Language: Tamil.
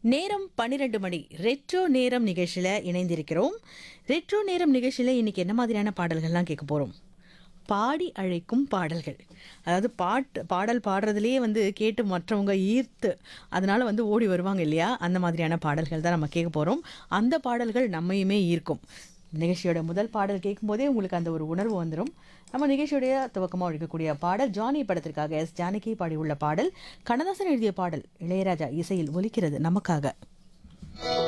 நேரம் பன்னிரெண்டு மணி ரெட்ரோ நேரம் நிகழ்ச்சியில் இணைந்திருக்கிறோம் ரெட்ரோ நேரம் நிகழ்ச்சியில் இன்னைக்கு என்ன மாதிரியான பாடல்கள்லாம் கேட்க போகிறோம் பாடி அழைக்கும் பாடல்கள் அதாவது பாட்டு பாடல் பாடுறதுலேயே வந்து கேட்டு மற்றவங்க ஈர்த்து அதனால வந்து ஓடி வருவாங்க இல்லையா அந்த மாதிரியான பாடல்கள் தான் நம்ம கேட்க போகிறோம் அந்த பாடல்கள் நம்மையுமே ஈர்க்கும் நிகழ்ச்சியோட முதல் பாடல் கேட்கும்போதே உங்களுக்கு அந்த ஒரு உணர்வு வந்துடும் நம்ம நிகழ்ச்சியுடைய துவக்கமாக ஒழிக்கக்கூடிய பாடல் ஜானி படத்திற்காக எஸ் ஜானகி பாடியுள்ள பாடல் கண்ணதாசன் எழுதிய பாடல் இளையராஜா இசையில் ஒலிக்கிறது நமக்காக